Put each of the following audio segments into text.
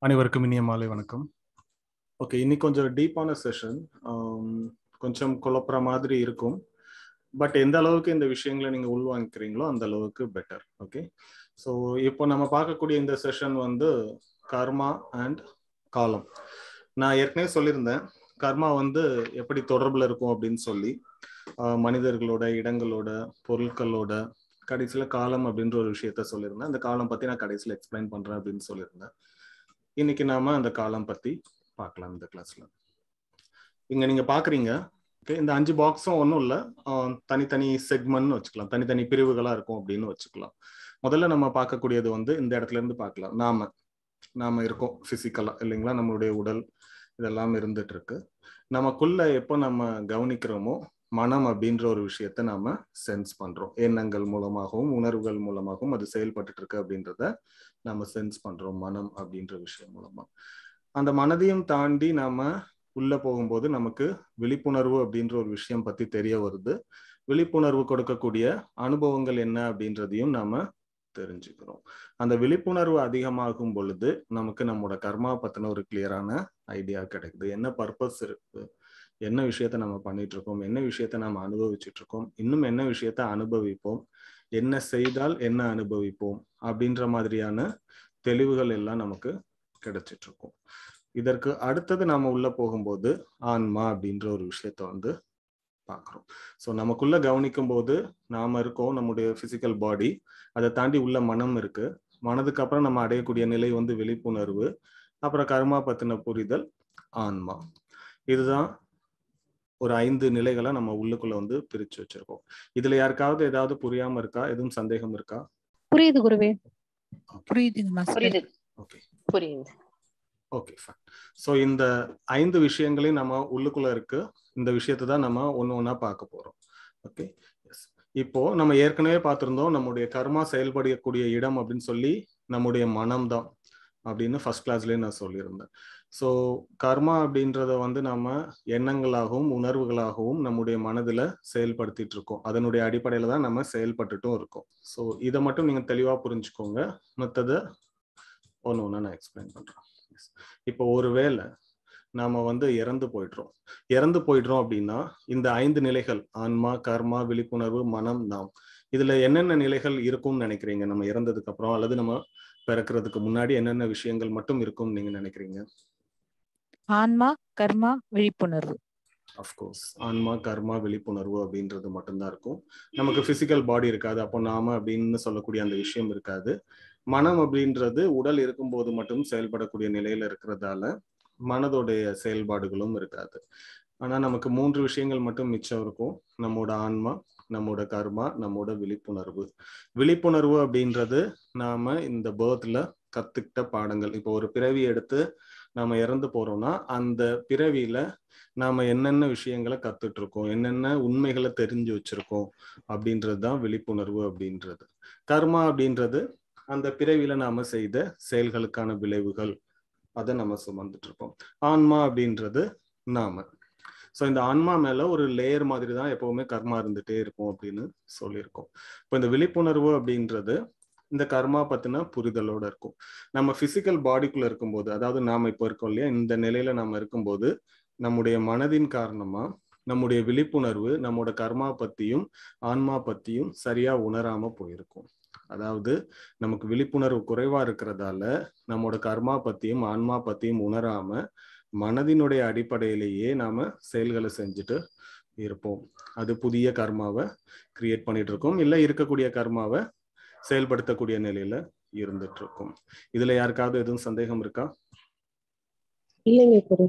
அனைவருக்கும் இனிய மாலை வணக்கம் ஓகே இன்னைக்கு கொஞ்சம் டீப்பான செஷன் கொஞ்சம் குழப்புற மாதிரி இருக்கும் பட் எந்த அளவுக்கு இந்த விஷயங்களை நீங்க உள்வாங்கிக்கிறீங்களோ அந்த அளவுக்கு பெட்டர் ஓகே ஸோ இப்போ நம்ம பார்க்கக்கூடிய இந்த செஷன் வந்து கர்மா அண்ட் காலம் நான் ஏற்கனவே சொல்லியிருந்தேன் கர்மா வந்து எப்படி தொடர்புல இருக்கும் அப்படின்னு சொல்லி மனிதர்களோட இடங்களோட பொருட்களோட கடைசியில காலம் அப்படின்ற ஒரு விஷயத்த சொல்லியிருந்தேன் அந்த காலம் பத்தி நான் கடைசியில எக்ஸ்பிளைன் பண்றேன் அப்படின்னு சொல்லியிருந்தேன் இன்னைக்கு நாம அந்த காலம் பத்தி பார்க்கலாம் இந்த கிளாஸ்ல இங்க நீங்க பாக்குறீங்க ஓகே இந்த அஞ்சு பாக்ஸும் ஒன்றும் இல்லை தனித்தனி செக்மெண்ட்னு வச்சுக்கலாம் தனித்தனி பிரிவுகளா இருக்கும் அப்படின்னு வச்சுக்கலாம் முதல்ல நம்ம பார்க்கக்கூடியது வந்து இந்த இடத்துல இருந்து பார்க்கலாம் நாம நாம இருக்கோம் பிசிக்கலா இல்லைங்களா நம்மளுடைய உடல் இதெல்லாம் இருந்துட்டு இருக்கு நமக்குள்ள எப்போ நம்ம கவனிக்கிறோமோ மனம் அப்படின்ற ஒரு விஷயத்த நாம சென்ஸ் பண்றோம் எண்ணங்கள் மூலமாகவும் உணர்வுகள் மூலமாகவும் அது செயல்பட்டு இருக்கு அப்படின்றத நம்ம சென்ஸ் பண்றோம் மனம் அப்படின்ற விஷயம் மூலமா அந்த மனதையும் தாண்டி நாம உள்ள போகும்போது நமக்கு விழிப்புணர்வு அப்படின்ற ஒரு விஷயம் பத்தி தெரிய வருது விழிப்புணர்வு கொடுக்கக்கூடிய அனுபவங்கள் என்ன அப்படின்றதையும் நாம தெரிஞ்சுக்கிறோம் அந்த விழிப்புணர்வு அதிகமாகும் பொழுது நமக்கு நம்மளோட கர்மா பத்தின ஒரு கிளியரான ஐடியா கிடைக்குது என்ன பர்பஸ் இருக்கு என்ன விஷயத்த நம்ம பண்ணிட்டு இருக்கோம் என்ன விஷயத்த நம்ம அனுபவிச்சுட்டு இருக்கோம் இன்னும் என்ன விஷயத்த அனுபவிப்போம் என்ன செய்தால் என்ன அனுபவிப்போம் அப்படின்ற மாதிரியான தெளிவுகள் எல்லாம் நமக்கு கிடைச்சிட்டு இருக்கும் இதற்கு அடுத்தது நாம உள்ள போகும்போது ஆன்மா அப்படின்ற ஒரு விஷயத்த வந்து பார்க்குறோம் ஸோ நமக்குள்ள கவனிக்கும் போது நாம இருக்கோம் நம்முடைய பிசிக்கல் பாடி அதை தாண்டி உள்ள மனம் இருக்கு மனதுக்கு அப்புறம் நம்ம அடையக்கூடிய நிலை வந்து விழிப்புணர்வு அப்புறம் கர்மா பத்தின புரிதல் ஆன்மா இதுதான் ஒரு ஐந்து நிலைகளை நம்ம உள்ளுக்குள்ள வந்து பிரிச்சு வச்சிருக்கோம் இதுல யாருக்காவது ஏதாவது புரியாம இருக்கா எதுவும் சந்தேகம் இருக்கா புரியுது குருவே புரியுதுங்க மாஸ்டர் புரியுது ஓகே புரியுது ஓகே ஃபைன் ஸோ இந்த ஐந்து விஷயங்களையும் நம்ம உள்ளுக்குள்ள இருக்கு இந்த விஷயத்தை தான் நம்ம ஒன்று ஒன்றா பார்க்க போறோம் ஓகே எஸ் இப்போ நம்ம ஏற்கனவே பார்த்துருந்தோம் நம்முடைய கர்மா செயல்படக்கூடிய இடம் அப்படின்னு சொல்லி நம்முடைய மனம் தான் அப்படின்னு ஃபர்ஸ்ட் கிளாஸ்லேயே நான் சொல்லியிருந்தேன் ஸோ கர்மா அப்படின்றத வந்து நம்ம எண்ணங்களாகவும் உணர்வுகளாகவும் நம்முடைய மனதில் செயல்படுத்திட்டு இருக்கோம் அதனுடைய அடிப்படையில் தான் நம்ம செயல்பட்டுட்டும் இருக்கோம் ஸோ இதை மட்டும் நீங்கள் தெளிவாக புரிஞ்சுக்கோங்க மற்றதை ஒன்று ஒன்றா நான் எக்ஸ்பிளைன் பண்ணுறேன் இப்போ ஒருவேளை நாம வந்து இறந்து போயிடுறோம் இறந்து போயிடுறோம் அப்படின்னா இந்த ஐந்து நிலைகள் ஆன்மா கர்மா விழிப்புணர்வு மனம் நாம் இதுல என்னென்ன நிலைகள் இருக்கும்னு நினைக்கிறீங்க நம்ம இறந்ததுக்கு அப்புறம் அல்லது நம்ம பிறக்கிறதுக்கு முன்னாடி என்னென்ன விஷயங்கள் மட்டும் இருக்கும்னு நீங்க நினைக்கிறீங்க ஆன்மா கர்மா விழிப்புணர்வு அஃப்கோர்ஸ் ஆன்மா கர்மா விழிப்புணர்வு அப்படின்றது மட்டும்தான் இருக்கும் நமக்கு பிசிக்கல் பாடி இருக்காது அப்போ நாம அப்படின்னு சொல்லக்கூடிய அந்த விஷயம் இருக்காது மனம் அப்படின்றது உடல் இருக்கும்போது மட்டும் செயல்படக்கூடிய நிலையில இருக்கிறதால மனதோடைய செயல்பாடுகளும் இருக்காது ஆனா நமக்கு மூன்று விஷயங்கள் மட்டும் மிச்சம் இருக்கும் நம்மோட ஆன்மா நம்மோட கர்மா நம்மோட விழிப்புணர்வு விழிப்புணர்வு அப்படின்றது நாம இந்த பேர்த்ல கத்துக்கிட்ட பாடங்கள் இப்போ ஒரு பிறவி எடுத்து நாம இறந்து போறோம்னா அந்த பிறவியில நாம என்னென்ன விஷயங்களை கத்துட்டு இருக்கோம் என்னென்ன உண்மைகளை தெரிஞ்சு வச்சிருக்கோம் அப்படின்றது தான் விழிப்புணர்வு அப்படின்றது கர்மா அப்படின்றது அந்த பிறவியில நாம செய்த செயல்களுக்கான விளைவுகள் அதை நம்ம சுமந்துட்டு இருக்கோம் ஆன்மா அப்படின்றது நாம ஸோ இந்த ஆன்மா மேல ஒரு லேயர் மாதிரி தான் எப்பவுமே கர்மா இருந்துட்டே இருக்கும் அப்படின்னு சொல்லியிருக்கோம் இப்போ இந்த விழிப்புணர்வு அப்படின்றது இந்த கர்மா பத்தின புரிதலோட இருக்கும் நம்ம பிசிக்கல் பாடிக்குள்ள இருக்கும்போது அதாவது நாம இப்போ இருக்கோம் இல்லையா இந்த நிலையில நாம இருக்கும்போது நம்முடைய மனதின் காரணமா நம்முடைய விழிப்புணர்வு நம்மோட கர்மா பத்தியும் ஆன்மா பத்தியும் சரியா உணராம போயிருக்கும் அதாவது நமக்கு விழிப்புணர்வு குறைவா இருக்கிறதால நம்மோட கர்மா பத்தியும் ஆன்மா பத்தியும் உணராம மனதினுடைய அடிப்படையிலேயே நாம செயல்களை செஞ்சுட்டு இருப்போம் அது புதிய கர்மாவை கிரியேட் பண்ணிட்டு இருக்கோம் இல்ல இருக்கக்கூடிய கர்மாவை செயல்படுத்தக்கூடிய நிலையில இருந்துட்டு இருக்கும் இதுல யாருக்காவது எதுவும் சந்தேகம் இருக்கா இல்லைங்க குரு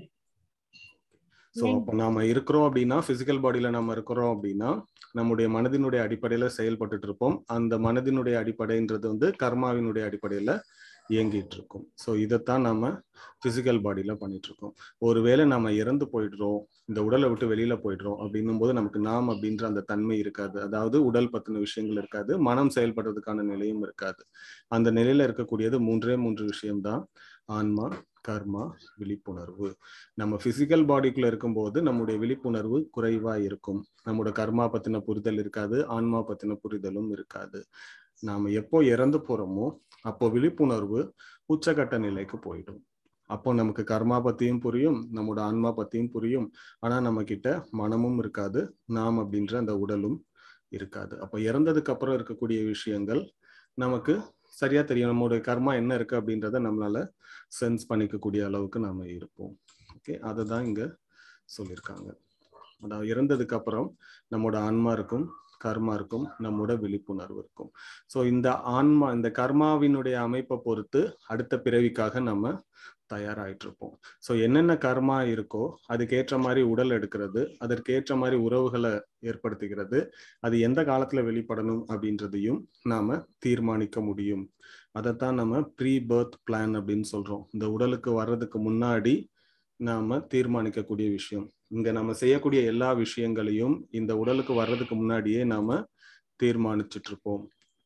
ஸோ அப்போ நாம இருக்கிறோம் அப்படின்னா பிசிக்கல் பாடியில நம்ம இருக்கிறோம் அப்படின்னா நம்முடைய மனதினுடைய அடிப்படையில செயல்பட்டு இருப்போம் அந்த மனதினுடைய அடிப்படைன்றது வந்து கர்மாவினுடைய அடிப்படையில இயங்கிட்டு இருக்கும் ஸோ இதைத்தான் நம்ம பிசிக்கல் பாடியில பண்ணிட்டு இருக்கோம் ஒருவேளை நம்ம இறந்து போயிடுறோம் இந்த உடலை விட்டு வெளியில போயிடுறோம் அப்படின்னும் போது நமக்கு நாம் அப்படின்ற அந்த தன்மை இருக்காது அதாவது உடல் பத்தின விஷயங்கள் இருக்காது மனம் செயல்படுறதுக்கான நிலையும் இருக்காது அந்த நிலையில இருக்கக்கூடியது மூன்றே மூன்று விஷயம்தான் ஆன்மா கர்மா விழிப்புணர்வு நம்ம பிசிக்கல் பாடிக்குள்ள இருக்கும்போது நம்முடைய விழிப்புணர்வு குறைவா இருக்கும் நம்மளோட கர்மா பத்தின புரிதல் இருக்காது ஆன்மா பத்தின புரிதலும் இருக்காது நாம எப்போ இறந்து போறோமோ அப்போ விழிப்புணர்வு உச்சகட்ட நிலைக்கு போயிடும் அப்போ நமக்கு கர்மா பத்தியும் புரியும் நம்மோட ஆன்மா பத்தியும் புரியும் ஆனா நம்ம கிட்ட மனமும் இருக்காது நாம் அப்படின்ற அந்த உடலும் இருக்காது அப்போ இறந்ததுக்கு அப்புறம் இருக்கக்கூடிய விஷயங்கள் நமக்கு சரியா தெரியும் நம்மளுடைய கர்மா என்ன இருக்கு அப்படின்றத நம்மளால சென்ஸ் பண்ணிக்கக்கூடிய அளவுக்கு நாம இருப்போம் ஓகே அதை தான் இங்க சொல்லியிருக்காங்க அதாவது இறந்ததுக்கு அப்புறம் நம்மோட ஆன்மா இருக்கும் கர்மா இருக்கும் நம்மோட விழிப்புணர்வு இருக்கும் ஸோ இந்த ஆன்மா இந்த கர்மாவினுடைய அமைப்பை பொறுத்து அடுத்த பிறவிக்காக நம்ம தயாராயிட்டு இருப்போம் ஸோ என்னென்ன கர்மா இருக்கோ அதுக்கேற்ற மாதிரி உடல் எடுக்கிறது அதற்கேற்ற மாதிரி உறவுகளை ஏற்படுத்துகிறது அது எந்த காலத்துல வெளிப்படணும் அப்படின்றதையும் நாம தீர்மானிக்க முடியும் அதைத்தான் நம்ம ப்ரீ பர்த் பிளான் அப்படின்னு சொல்றோம் இந்த உடலுக்கு வர்றதுக்கு முன்னாடி நாம தீர்மானிக்கக்கூடிய விஷயம் இங்க நம்ம செய்யக்கூடிய எல்லா விஷயங்களையும் இந்த உடலுக்கு வர்றதுக்கு முன்னாடியே நாம தீர்மானிச்சுட்டு இருப்போம்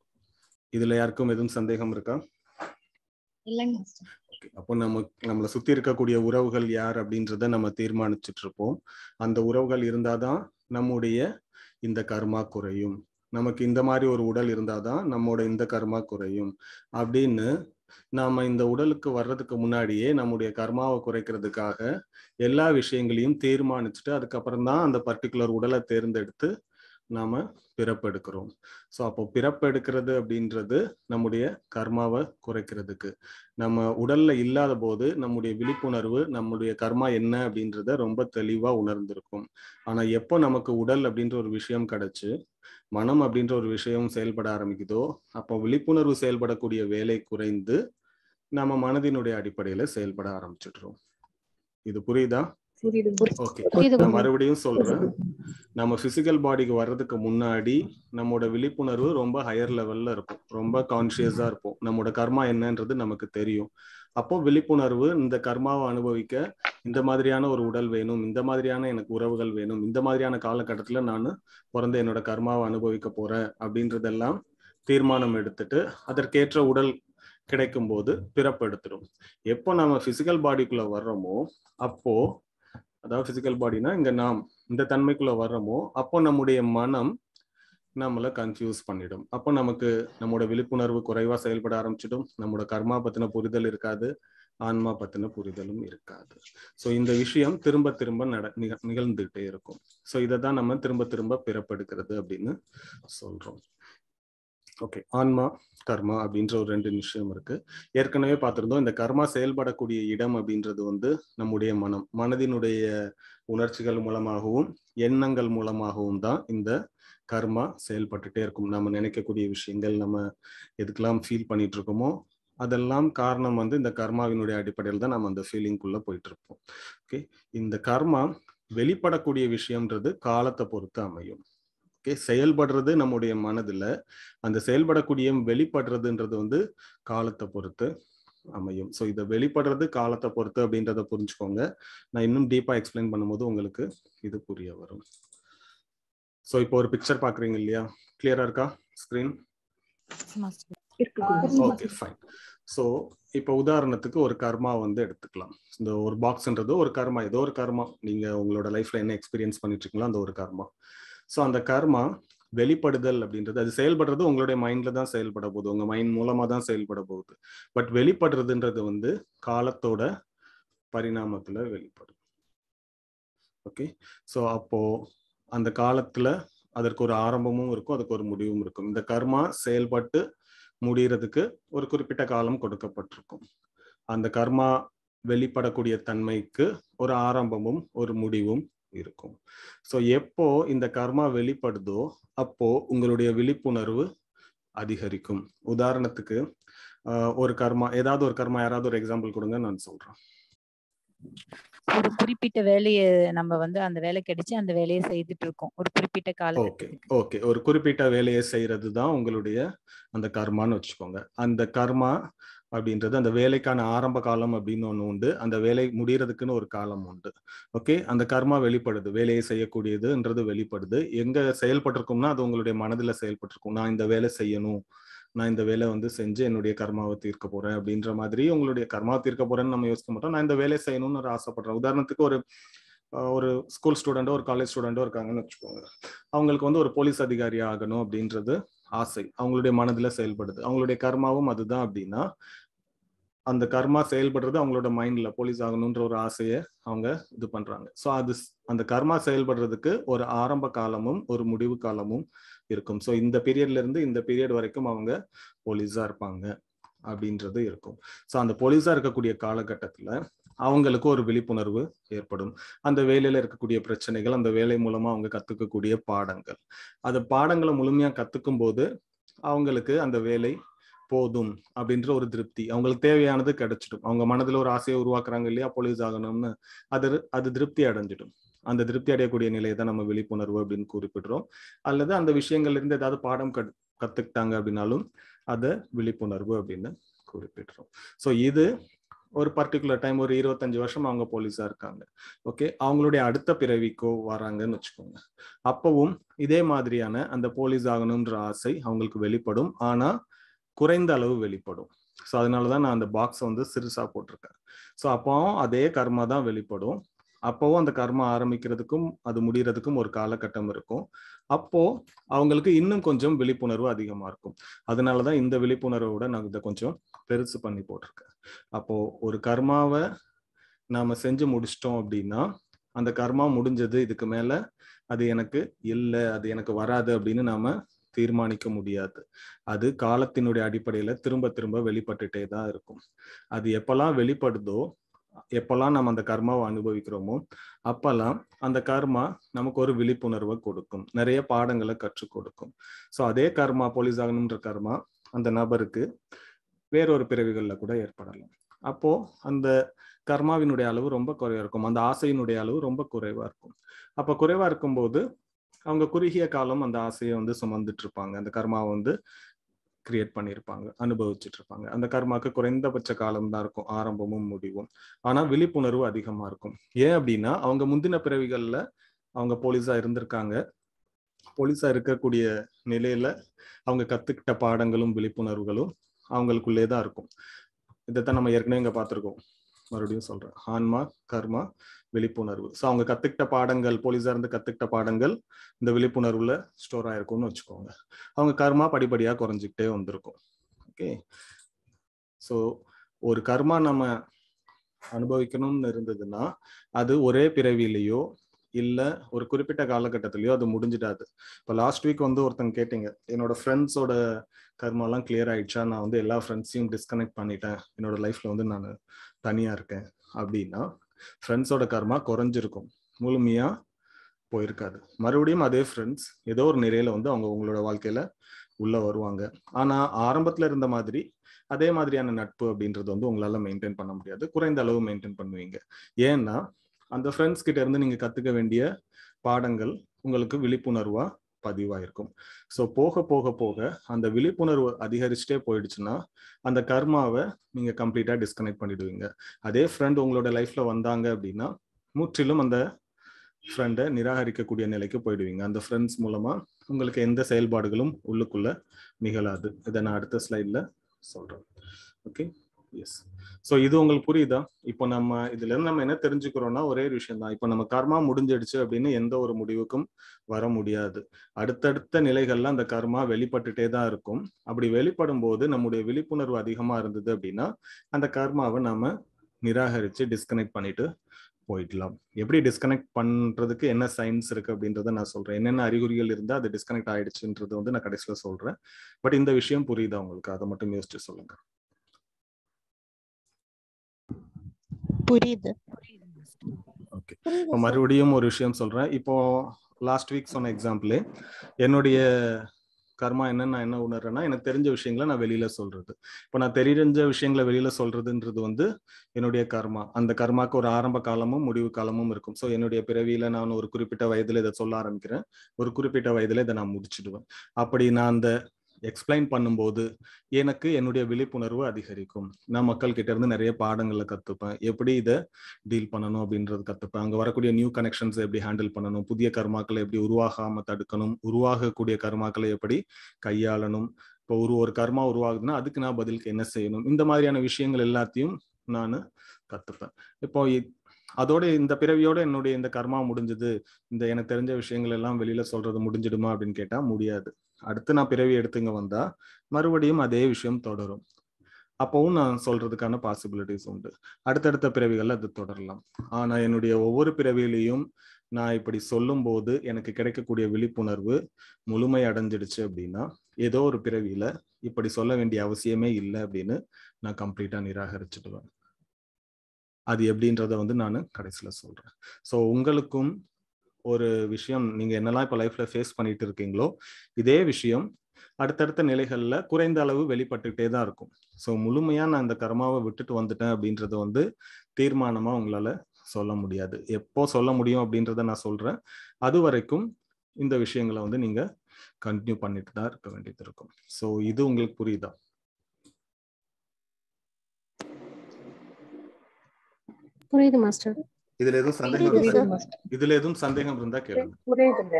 இதுல யாருக்கும் எதுவும் சந்தேகம் இருக்கா இல்லைங்க Okay. அப்போ நம்ம நம்மளை சுத்தி இருக்கக்கூடிய உறவுகள் யார் அப்படின்றத நம்ம தீர்மானிச்சுட்டு இருப்போம் அந்த உறவுகள் இருந்தாதான் நம்முடைய இந்த கர்மா குறையும் நமக்கு இந்த மாதிரி ஒரு உடல் இருந்தாதான் நம்மோட இந்த கர்மா குறையும் அப்படின்னு நாம இந்த உடலுக்கு வர்றதுக்கு முன்னாடியே நம்முடைய கர்மாவை குறைக்கிறதுக்காக எல்லா விஷயங்களையும் தீர்மானிச்சுட்டு அதுக்கப்புறம் தான் அந்த பர்டிகுலர் உடலை தேர்ந்தெடுத்து நாம பிறப்பெடுக்கிறோம் ஸோ அப்போ பிறப்பெடுக்கிறது அப்படின்றது நம்முடைய கர்மாவை குறைக்கிறதுக்கு நம்ம உடல்ல இல்லாத போது நம்முடைய விழிப்புணர்வு நம்முடைய கர்மா என்ன அப்படின்றத ரொம்ப தெளிவா உணர்ந்திருக்கும் ஆனா எப்போ நமக்கு உடல் அப்படின்ற ஒரு விஷயம் கிடைச்சு மனம் அப்படின்ற ஒரு விஷயம் செயல்பட ஆரம்பிக்குதோ அப்போ விழிப்புணர்வு செயல்படக்கூடிய வேலை குறைந்து நம்ம மனதினுடைய அடிப்படையில செயல்பட ஆரம்பிச்சிடுறோம் இது புரியுதா புரியுது ஓகே புரியுது நான் குருவே மறுபடியும் சொல்றேன் நம்ம பிசிக்கல் பாடிக்கு வர்றதுக்கு முன்னாடி நம்மோட விழிப்புணர்வு ரொம்ப ஹையர் லெவல்ல இருக்கும் ரொம்ப கான்சியஸா இருப்போம் நம்மோட கர்மா என்னன்றது நமக்கு தெரியும் அப்போ விழிப்புணர்வு இந்த கர்மாவை அனுபவிக்க இந்த மாதிரியான ஒரு உடல் வேணும் இந்த மாதிரியான எனக்கு உறவுகள் வேணும் இந்த மாதிரியான காலகட்டத்துல நான் பிறந்த என்னோட கர்மாவை அனுபவிக்க போறேன் அப்படின்றதெல்லாம் தீர்மானம் எடுத்துட்டு அதற்கேற்ற உடல் கிடைக்கும் போது பிறப்பெடுத்துடும் எப்போ நம்ம பிசிக்கல் பாடிக்குள்ள வர்றோமோ அப்போ அதாவது பிசிக்கல் பாடினா இங்க நாம் இந்த தன்மைக்குள்ள வர்றோமோ அப்போ நம்முடைய மனம் நம்மளை கன்ஃபியூஸ் பண்ணிடும் அப்போ நமக்கு நம்மளோட விழிப்புணர்வு குறைவா செயல்பட ஆரம்பிச்சிடும் நம்மளோட கர்மா பத்தின புரிதல் இருக்காது ஆன்மா பத்தின புரிதலும் இருக்காது ஸோ இந்த விஷயம் திரும்ப திரும்ப நட நிக- நிகழ்ந்துகிட்டே இருக்கும் ஸோ இதை தான் நம்ம திரும்ப திரும்ப பிறப்பெடுக்கிறது அப்படின்னு சொல்றோம் ஓகே ஆன்மா கர்மா அப்படின்ற ஒரு ரெண்டு விஷயம் இருக்கு ஏற்கனவே பார்த்திருந்தோம் இந்த கர்மா செயல்படக்கூடிய இடம் அப்படின்றது வந்து நம்முடைய மனம் மனதினுடைய உணர்ச்சிகள் மூலமாகவும் எண்ணங்கள் மூலமாகவும் தான் இந்த கர்மா செயல்பட்டுட்டே இருக்கும் நம்ம நினைக்கக்கூடிய விஷயங்கள் நம்ம எதுக்கெல்லாம் ஃபீல் பண்ணிட்டு இருக்கோமோ அதெல்லாம் காரணம் வந்து இந்த கர்மாவினுடைய அடிப்படையில் தான் நம்ம அந்த ஃபீலிங்குள்ள போயிட்டு இருப்போம் ஓகே இந்த கர்மா வெளிப்படக்கூடிய விஷயம்ன்றது காலத்தை பொறுத்து அமையும் ஓகே செயல்படுறது நம்முடைய மனதுல அந்த செயல்படக்கூடிய வெளிப்படுறதுன்றது வந்து காலத்தை பொறுத்து அமையும் ஸோ இதை வெளிப்படுறது காலத்தை பொறுத்து அப்படின்றத புரிஞ்சுக்கோங்க நான் இன்னும் டீப்பா எக்ஸ்பிளைன் பண்ணும்போது உங்களுக்கு இது புரிய வரும் ஸோ இப்போ ஒரு பிக்சர் பாக்குறீங்க இல்லையா கிளியரா இருக்கா ஸ்கிரீன் மாஸ்டர் இருக்கு குருவே. ஓகே ஃபைன் ஸோ இப்போ உதாரணத்துக்கு ஒரு கர்மா வந்து எடுத்துக்கலாம் இந்த ஒரு பாக்ஸ்ன்றது ஒரு கர்மா ஏதோ ஒரு கர்மா நீங்க உங்களோட லைஃப்ல என்ன எக்ஸ்பீரியன்ஸ் பண்ணிட்டு இருக்கீங்களோ அந்த ஒரு கர்மா ஸோ அந்த கர்மா வெளிப்படுதல் அப்படின்றது அது செயல்படுறது உங்களுடைய மைண்ட்ல தான் செயல்பட போகுது உங்க மைண்ட் மூலமா தான் செயல்பட போகுது பட் வெளிப்படுறதுன்றது வந்து காலத்தோட பரிணாமத்துல வெளிப்படும் ஓகே ஸோ அப்போ அந்த காலத்துல அதற்கு ஒரு ஆரம்பமும் இருக்கும் அதுக்கு ஒரு முடிவும் இருக்கும் இந்த கர்மா செயல்பட்டு முடியறதுக்கு ஒரு குறிப்பிட்ட காலம் கொடுக்கப்பட்டிருக்கும் அந்த கர்மா வெளிப்படக்கூடிய தன்மைக்கு ஒரு ஆரம்பமும் ஒரு முடிவும் இருக்கும் ஸோ எப்போ இந்த கர்மா வெளிப்படுதோ அப்போ உங்களுடைய விழிப்புணர்வு அதிகரிக்கும் உதாரணத்துக்கு ஆஹ், ஒரு கர்மா ஏதாவது ஒரு கர்மா யாராவது ஒரு எக்ஸாம்பிள் கொடுங்க நான் சொல்றேன் ஒரு குறிப்பிட்ட வேலையை நம்ம வந்து அந்த வேலை கிடைச்சு அந்த வேலையை செய்துட்டு இருக்கோம் ஒரு குறிப்பிட்ட ஓகே காலகட்டத்துக்கு ஓகே ஒரு குறிப்பிட்ட வேலையை செய்யறது தான் உங்களுடைய அந்த கர்மான்னு வச்சுக்கோங்க அந்த கர்மா அப்படின்றது அந்த வேலைக்கான ஆரம்ப காலம் அப்படின்னு ஒன்று உண்டு அந்த வேலை முடியறதுக்குன்னு ஒரு காலம் உண்டு ஓகே அந்த கர்மா வெளிப்படுது வேலையை செய்யக்கூடியதுன்றது வெளிப்படுது எங்க செயல்பட்டிருக்கும்னா அது உங்களுடைய மனதுல செயல்பட்டிருக்கும் நான் இந்த வேலை செய்யணும் நான் இந்த வேலை வந்து செஞ்சு என்னுடைய கர்மாவை தீர்க்க போறேன் அப்படின்ற மாதிரி உங்களுடைய கர்மாவை தீர்க்க போறேன்னு நம்ம யோசிக்க மாட்டோம் நான் இந்த வேலை செய்யணும்னு ஒரு ஆசைப்படுறேன் உதாரணத்துக்கு ஒரு அஹ், ஒரு ஸ்கூல் ஸ்டூடெண்டோ ஒரு காலேஜ் ஸ்டூடெண்டோ இருக்காங்கன்னு வச்சுக்கோங்க அவங்களுக்கு வந்து ஒரு போலீஸ் அதிகாரி ஆகணும் அப்படின்றது ஆசை அவங்களுடைய மனதுல செயல்படுது அவங்களுடைய கர்மாவும் அதுதான் அப்படின்னா அந்த கர்மா செயல்படுறது அவங்களோட மைண்ட்ல போலீஸ் ஆகணுன்ற ஒரு ஆசையை அவங்க இது பண்றாங்க ஸோ அது ஸ்- அந்த கர்மா செயல்படுறதுக்கு ஒரு ஆரம்ப காலமும் ஒரு முடிவு காலமும் இருக்கும் ஸோ இந்த பீரியட்ல இருந்து இந்த பீரியட் வரைக்கும் அவங்க போலீஸா இருப்பாங்க அப்படின்றது இருக்கும் ஸோ அந்த போலீஸா இருக்கக்கூடிய காலகட்டத்துல அவங்களுக்கு ஒரு விழிப்புணர்வு ஏற்படும் அந்த வேலையில இருக்கக்கூடிய பிரச்சனைகள் அந்த வேலை மூலமா அவங்க கத்துக்கக்கூடிய பாடங்கள் அந்த பாடங்களை முழுமையா கத்துக்கும் போது அவங்களுக்கு அந்த வேலை போதும் அப்படின்ற ஒரு திருப்தி அவங்களுக்கு தேவையானது கிடைச்சிடும் அவங்க மனதுல ஒரு ஆசையை உருவாக்குறாங்க இல்லையா போலீஸ் ஆகணும்னு அது அது திருப்தி அடைஞ்சிடும் அந்த திருப்தி அடையக்கூடிய நிலையை தான் நம்ம விழிப்புணர்வு அப்படின்னு குறிப்பிடுறோம் அல்லது அந்த விஷயங்கள்ல இருந்து ஏதாவது பாடம் கத் கத்துக்கிட்டாங்க அப்படின்னாலும் அதை விழிப்புணர்வு அப்படின்னு குறிப்பிடுறோம் ஸோ இது ஒரு பர்டிகுலர் டைம் ஒரு இருபத்தஞ்சு வருஷம் அவங்க போலீஸா இருக்காங்க ஓகே அவங்களுடைய அடுத்த பிறவிக்கோ வராங்கன்னு வச்சுக்கோங்க அப்பவும் இதே மாதிரியான அந்த போலீஸ் ஆகணும்ன்ற ஆசை அவங்களுக்கு வெளிப்படும் ஆனா குறைந்த அளவு வெளிப்படும் ஸோ அதனாலதான் நான் அந்த பாக்ஸை வந்து சிறுசா போட்டிருக்கேன் ஸோ அப்போவும் அதே கர்மா தான் வெளிப்படும் அப்போவும் அந்த கர்மா ஆரம்பிக்கிறதுக்கும் அது முடியறதுக்கும் ஒரு காலகட்டம் இருக்கும் அப்போ அவங்களுக்கு இன்னும் கொஞ்சம் விழிப்புணர்வு அதிகமா இருக்கும் அதனாலதான் இந்த விழிப்புணர்வோட நான் இதை கொஞ்சம் பெருசு பண்ணி போட்டிருக்கேன் அப்போ ஒரு கர்மாவை நாம செஞ்சு முடிச்சிட்டோம் அப்படின்னா அந்த கர்மா முடிஞ்சது இதுக்கு மேல அது எனக்கு இல்லை அது எனக்கு வராது அப்படின்னு நாம தீர்மானிக்க முடியாது அது காலத்தினுடைய அடிப்படையில திரும்ப திரும்ப வெளிப்பட்டுட்டே தான் இருக்கும் அது எப்பெல்லாம் வெளிப்படுதோ எப்பெல்லாம் நம்ம அந்த கர்மாவை அனுபவிக்கிறோமோ அப்பெல்லாம் அந்த கர்மா நமக்கு ஒரு விழிப்புணர்வை கொடுக்கும் நிறைய பாடங்களை கற்றுக் கொடுக்கும் ஸோ அதே கர்மா போலீஸ் ஆகணுன்ற கர்மா அந்த நபருக்கு வேறொரு பிறவிகள்ல கூட ஏற்படலாம் அப்போ அந்த கர்மாவினுடைய அளவு ரொம்ப குறைவா இருக்கும் அந்த ஆசையினுடைய அளவு ரொம்ப குறைவா இருக்கும் அப்ப குறைவா இருக்கும்போது அவங்க குறுகிய காலம் அந்த ஆசையை வந்து சுமந்துட்டு இருப்பாங்க அந்த கர்மாவை வந்து கிரியேட் பண்ணியிருப்பாங்க அனுபவிச்சுட்டு இருப்பாங்க அந்த கர்மாக்கு குறைந்தபட்ச காலம் தான் இருக்கும் ஆரம்பமும் முடிவும் ஆனா விழிப்புணர்வு அதிகமா இருக்கும் ஏன் அப்படின்னா அவங்க முந்தின பிறவிகள்ல அவங்க போலீஸா இருந்திருக்காங்க போலீஸா இருக்கக்கூடிய நிலையில அவங்க கத்துக்கிட்ட பாடங்களும் விழிப்புணர்வுகளும் அவங்களுக்குள்ளே தான் இருக்கும் இதைத்தான் நம்ம ஏற்கனவே இங்க பார்த்திருக்கோம் மறுபடியும் சொல்றேன் ஆன்மா கர்மா விழிப்புணர்வு ஸோ அவங்க கத்துக்கிட்ட பாடங்கள் போலீஸா இருந்து கத்துக்கிட்ட பாடங்கள் இந்த விழிப்புணர்வுல ஸ்டோர் ஆயிருக்கும்னு வச்சுக்கோங்க அவங்க கர்மா படிப்படியா குறைஞ்சிக்கிட்டே வந்திருக்கும் ஓகே ஸோ ஒரு கர்மா நம்ம அனுபவிக்கணும்னு இருந்ததுன்னா அது ஒரே பிறவிலையோ இல்ல ஒரு குறிப்பிட்ட காலகட்டத்திலயோ அது முடிஞ்சிடாது இப்போ லாஸ்ட் வீக் வந்து ஒருத்தங்க கேட்டீங்க என்னோட ஃப்ரெண்ட்ஸோட கர்மாலாம் கிளியர் ஆயிடுச்சா நான் வந்து எல்லா ஃப்ரெண்ட்ஸையும் டிஸ்கனெக்ட் பண்ணிட்டேன் என்னோட லைஃப்ல வந்து நான் தனியா இருக்கேன் அப்படின்னா ஃப்ரெண்ட்ஸோட கர்மா குறைஞ்சிருக்கும் முழுமையா போயிருக்காது மறுபடியும் அதே ஃப்ரெண்ட்ஸ் ஏதோ ஒரு நிலையில வந்து அவங்க உங்களோட வாழ்க்கையில உள்ள வருவாங்க ஆனா ஆரம்பத்துல இருந்த மாதிரி அதே மாதிரியான நட்பு அப்படின்றது வந்து உங்களால மெயின்டைன் பண்ண முடியாது குறைந்த அளவு மெயின்டைன் பண்ணுவீங்க ஏன்னா அந்த ஃப்ரெண்ட்ஸ் கிட்ட இருந்து நீங்க கத்துக்க வேண்டிய பாடங்கள் உங்களுக்கு விழிப்புணர்வா பதிவாயிருக்கும் ஸோ போக போக போக அந்த விழிப்புணர்வு அதிகரிச்சுட்டே போயிடுச்சுன்னா அந்த கர்மாவை நீங்க கம்ப்ளீட்டா டிஸ்கனெக்ட் பண்ணிடுவீங்க அதே ஃப்ரெண்ட் உங்களோட லைஃப்ல வந்தாங்க அப்படின்னா முற்றிலும் அந்த ஃப்ரெண்டை நிராகரிக்கக்கூடிய நிலைக்கு போயிடுவீங்க அந்த ஃப்ரெண்ட்ஸ் மூலமா உங்களுக்கு எந்த செயல்பாடுகளும் உள்ளுக்குள்ள நிகழாது இதை நான் அடுத்த ஸ்லைட்ல சொல்றேன் ஓகே எஸ் ஸோ இது உங்களுக்கு புரியுதா இப்போ நம்ம இதுல இருந்து நம்ம என்ன தெரிஞ்சுக்கிறோம்னா ஒரே ஒரு விஷயம் தான் இப்போ நம்ம கர்மா முடிஞ்சிடுச்சு அப்படின்னு எந்த ஒரு முடிவுக்கும் வர முடியாது அடுத்தடுத்த நிலைகள்ல அந்த கர்மா வெளிப்பட்டுட்டே தான் இருக்கும் அப்படி வெளிப்படும் போது நம்முடைய விழிப்புணர்வு அதிகமா இருந்தது அப்படின்னா அந்த கர்மாவை நாம நிராகரிச்சு டிஸ்கனெக்ட் பண்ணிட்டு போயிடலாம் எப்படி டிஸ்கனெக்ட் பண்றதுக்கு என்ன சயின்ஸ் இருக்கு அப்படின்றத நான் சொல்றேன் என்னென்ன அறிகுறிகள் இருந்தா அது டிஸ்கனெக்ட் ஆயிடுச்சுன்றது வந்து நான் கடைசியில சொல்றேன் பட் இந்த விஷயம் புரியுதா உங்களுக்கு அதை மட்டும் யோசிச்சு சொல்லுங்க புரியுது ஓகே இப்போ மறுபடியும் ஒரு விஷயம் சொல்றேன் இப்போ லாஸ்ட் வீக் சொன்ன எக்ஸாம்பிளே என்னுடைய கர்மா என்னன்னு நான் என்ன உணர்றேன்னா எனக்கு தெரிஞ்ச விஷயங்களை நான் வெளியில சொல்றது இப்போ நான் தெரிஞ்ச விஷயங்களை வெளியில சொல்றதுன்றது வந்து என்னுடைய கர்மா அந்த கர்மாக்கு ஒரு ஆரம்ப காலமும் முடிவு காலமும் இருக்கும் ஸோ என்னுடைய பிறவியில நான் ஒரு குறிப்பிட்ட வயதுல இதை சொல்ல ஆரம்பிக்கிறேன் ஒரு குறிப்பிட்ட வயதுல இதை நான் முடிச்சிடுவேன் அப்படி நான் அந்த எக்ஸ்பிளைன் பண்ணும்போது எனக்கு என்னுடைய விழிப்புணர்வு அதிகரிக்கும் நான் மக்கள் கிட்ட இருந்து நிறைய பாடங்களை கத்துப்பேன் எப்படி இதை டீல் பண்ணணும் அப்படின்றது கத்துப்பேன் அங்க வரக்கூடிய நியூ கனெக்ஷன்ஸ் எப்படி ஹேண்டில் பண்ணணும் புதிய கர்மாக்களை எப்படி உருவாகாம தடுக்கணும் உருவாகக்கூடிய கர்மாக்களை எப்படி கையாளணும் இப்போ ஒரு ஒரு கர்மா உருவாகுதுன்னா அதுக்கு நான் பதிலுக்கு என்ன செய்யணும் இந்த மாதிரியான விஷயங்கள் எல்லாத்தையும் நான் கத்துப்பேன் இப்போ அதோட இந்த பிறவியோட என்னுடைய இந்த கர்மா முடிஞ்சது இந்த எனக்கு தெரிஞ்ச விஷயங்கள் எல்லாம் வெளியில சொல்றது முடிஞ்சிடுமா அப்படின்னு கேட்டா முடியாது அடுத்து நான் பிறவி எடுத்துங்க வந்தா மறுபடியும் அதே விஷயம் தொடரும் அப்பவும் நான் சொல்றதுக்கான பாசிபிலிட்டிஸ் உண்டு அடுத்தடுத்த பிறவிகள்ல அது தொடரலாம் ஆனா என்னுடைய ஒவ்வொரு பிறவியிலையும் நான் இப்படி சொல்லும்போது எனக்கு கிடைக்கக்கூடிய விழிப்புணர்வு முழுமை அடைஞ்சிடுச்சு அப்படின்னா ஏதோ ஒரு பிறவியில இப்படி சொல்ல வேண்டிய அவசியமே இல்லை அப்படின்னு நான் கம்ப்ளீட்டா நிராகரிச்சுடுவேன் அது எப்படின்றத வந்து நான் கடைசியில சொல்றேன் ஸோ உங்களுக்கும் ஒரு விஷயம் நீங்க என்னெல்லாம் இப்போ லைஃப்ல ஃபேஸ் பண்ணிட்டு இருக்கீங்களோ இதே விஷயம் அடுத்தடுத்த நிலைகள்ல குறைந்த அளவு வெளிப்பட்டுக்கிட்டே தான் இருக்கும் ஸோ முழுமையா நான் இந்த கர்மாவை விட்டுட்டு வந்துட்டேன் அப்படின்றத வந்து தீர்மானமா உங்களால சொல்ல முடியாது எப்போ சொல்ல முடியும் அப்படின்றத நான் சொல்றேன் அது வரைக்கும் இந்த விஷயங்களை வந்து நீங்க கண்டினியூ பண்ணிட்டு தான் இருக்க வேண்டியது இருக்கும் ஸோ இது உங்களுக்கு புரியுதா புரியுது மாஸ்டர் இதுல எதுவும் சந்தேகம் புரியுது இருந்தா மாஸ்டர் இதுல எதுவும் சந்தேகம் இருந்தா கேளுங்க புரியுதுங்க